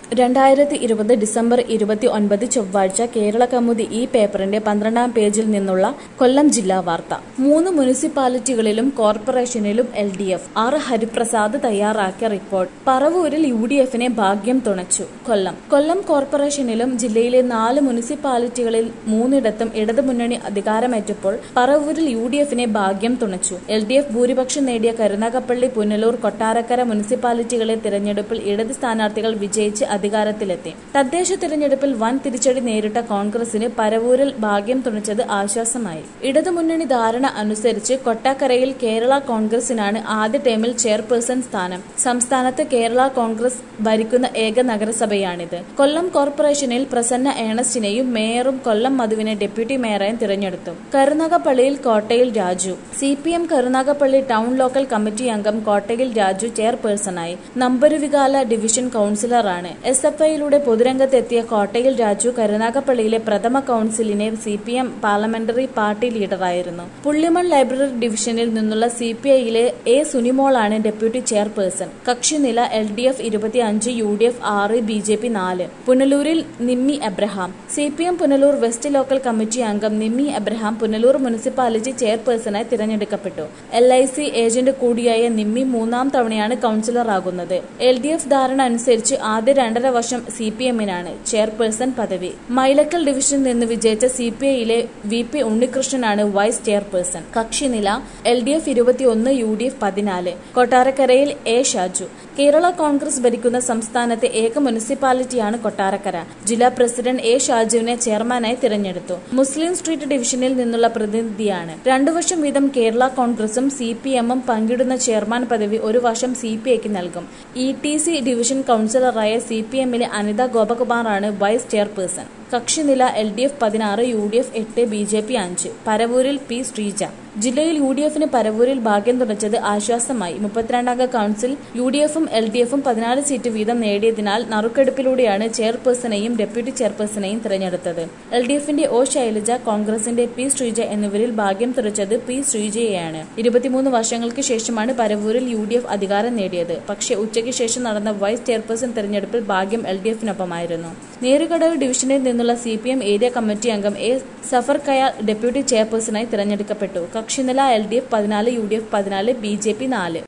രണ്ടായിരത്തി ഇരുപത് ഡിസംബർ ഇരുപത്തി ഒൻപത് ചൊവ്വാഴ്ച കേരള കൗമുദി ഈ പേപ്പറിന്റെ പന്ത്രണ്ടാം പേജിൽ നിന്നുള്ള കൊല്ലം ജില്ലാ വാർത്ത മൂന്ന് മുനിസിപ്പാലിറ്റികളിലും കോർപ്പറേഷനിലും L D F R Hariprasad തയ്യാറാക്കിയ റിപ്പോർട്ട് പറവൂരിൽ യു ഡി എഫിനെ ഭാഗ്യം തുണച്ചു കൊല്ലം കൊല്ലം കോർപ്പറേഷനിലും ജില്ലയിലെ നാല് മുനിസിപ്പാലിറ്റികളിൽ മൂന്നിടത്തും ഇടതുമുന്നണി അധികാരമേറ്റപ്പോൾ പറവൂരിൽ യു ഡി എഫിനെ ഭാഗ്യം തുണച്ചു എൽ ഡി എഫ് ഭൂരിപക്ഷം നേടിയ കരുനാഗപ്പള്ളി പുനലൂർ കൊട്ടാരക്കര മുനിസിപ്പാലിറ്റികളെ തിരഞ്ഞെടുപ്പിൽ ഇടത് സ്ഥാനാർത്ഥികൾ വിജയിച്ച് അധികാരത്തിലെത്തി തദ്ദേശ തിരഞ്ഞെടുപ്പിൽ വൻ തിരിച്ചടി നേരിട്ട കോൺഗ്രസിന് പരവൂരിൽ ഭാഗ്യം തുണച്ചത് ആശ്വാസമായി ഇടതുമുന്നണി ധാരണ അനുസരിച്ച് കൊട്ടാക്കരയിൽ കേരള കോൺഗ്രസിനാണ് ആദ്യ ടൈമിൽ ചെയർപേഴ്സൺ സ്ഥാനം സംസ്ഥാനത്ത് കേരള കോൺഗ്രസ് ഭരിക്കുന്ന ഏക നഗരസഭയാണിത് കൊല്ലം കോർപ്പറേഷനിൽ പ്രസന്ന ഏണസ്റ്റിനെയും മേയറും കൊല്ലം മധുവിനെ ഡെപ്യൂട്ടി മേയറായും തിരഞ്ഞെടുത്തു കരുനാഗപ്പള്ളിയിൽ Kottayil Raju C P M Karunagappally town local committee അംഗം കോട്ടയിൽ രാജു ചെയർപേഴ്സണായി നമ്പരുവികാല ഡിവിഷൻ കൌൺസിലറാണ് എസ് എഫ് ഐയിലൂടെ പൊതുരംഗത്തെത്തിയ കോട്ടയിൽ രാജു കരുനാഗപ്പള്ളിയിലെ പ്രഥമ കൌൺസിലിനെ C P M parliamentary party ലീഡറായിരുന്നു പുള്ളിമൺ ലൈബ്രറി ഡിവിഷനിൽ നിന്നുള്ള സി പി ഐയിലെ എ സുനിമോളാണ് ഡെപ്യൂട്ടി ചെയർപേഴ്സൺ കക്ഷിനില എൽ ഡി എഫ് ഇരുപത്തി അഞ്ച് യു ഡി എഫ് ആറ് ബി ജെ പി നാല് പുനലൂരിൽ Nimmi Abraham C P M Punalur west local committee അംഗം നിമ്മി എബ്രഹാം പുനലൂർ മുനിസിപ്പാലിറ്റി ചെയർപേഴ്സണായി തിരഞ്ഞെടുക്കപ്പെട്ടു എൽ ഐ സി ഏജന്റ് കൂടിയായ നിമ്മി മൂന്നാം തവണയാണ് കൌൺസിലറാകുന്നത് എൽ ഡി എഫ് ധാരണ അനുസരിച്ച് ആദ്യ രണ്ടര വർഷം സി പി എമ്മിനാണ് ചെയർപേഴ്സൺ പദവി മൈലക്കൽ ഡിവിഷനിൽ നിന്ന് വിജയിച്ച സി പി ഐയിലെ വി പി ഉണ്ണികൃഷ്ണനാണ് വൈസ് ചെയർപേഴ്സൺ കക്ഷിനില എൽ ഡി എഫ് ഇരുപത്തിയൊന്ന് യു ഡി എഫ് പതിനാല് കൊട്ടാരക്കരയിൽ എ ഷാജു കേരള കോൺഗ്രസ് ഭരിക്കുന്ന സംസ്ഥാനത്തെ ഏക മുനിസിപ്പാലിറ്റിയാണ് കൊട്ടാരക്കര ജില്ലാ പ്രസിഡന്റ് എ ഷാജുവിനെ ചെയർമാനായി തിരഞ്ഞെടുത്തു മുസ്ലിം സ്ട്രീറ്റ് ഡിവിഷനിൽ നിന്നുള്ള പ്രതിനിധിയാണ് രണ്ടു വർഷം വീതം കേരള കോൺഗ്രസും സി പി എമ്മും പങ്കിടുന്ന ചെയർമാൻ പദവി ഒരു വർഷം സി പി ഐക്ക് നൽകും ഇ ടി സി ഡിവിഷൻ കൌൺസിലറായ സി പി എമ്മിലെ അനിത ഗോപകുമാറാണ് വൈസ് ചെയർപേഴ്സൺ കക്ഷിനില എൽ ഡി എഫ് പതിനാറ് യു ഡി എഫ് എട്ട് ബി ജെ പി അഞ്ച് പരവൂരിൽ പി ശ്രീജ ജില്ലയിൽ യു ഡി എഫിന് പരവൂരിൽ ഭാഗ്യം തുണച്ചത് ആശ്വാസമായി മുപ്പത്തിരണ്ടംഗ കൌൺസിൽ യു ഡി എഫും എൽ ഡി എഫും പതിനാല് സീറ്റ് വീതം നേടിയതിനാൽ നറുക്കെടുപ്പിലൂടെയാണ് ചെയർപേഴ്സണെയും ഡെപ്യൂട്ടി ചെയർപേഴ്സണെയും തിരഞ്ഞെടുത്തത് എൽ ഡി എഫിന്റെ ഒ ശൈലജ കോൺഗ്രസിന്റെ പി ശ്രീജ എന്നിവരിൽ ഭാഗ്യം തുറച്ചത് പി ശ്രീജയെയാണ് ഇരുപത്തിമൂന്ന് വർഷങ്ങൾക്ക് ശേഷമാണ് പരവൂരിൽ യു ഡി എഫ് അധികാരം നേടിയത് പക്ഷേ ഉച്ചയ്ക്ക് ശേഷം നടന്ന വൈസ് ചെയർപേഴ്സൺ തെരഞ്ഞെടുപ്പിൽ ഭാഗ്യം എൽ ഡി എഫിനൊപ്പമായിരുന്നു നേരുകടവ് ഡിവിഷനിൽ നിന്നുള്ള C P M area committee അംഗം എ സഫർ കയാൽ ഡെപ്യൂട്ടി ചെയർപേഴ്സണായി തിരഞ്ഞെടുക്കപ്പെട്ടു കക്ഷിനില എൽ ഡി എഫ് പതിനാല് യു ഡി എഫ് പതിനാല് ബി ജെ പി നാല്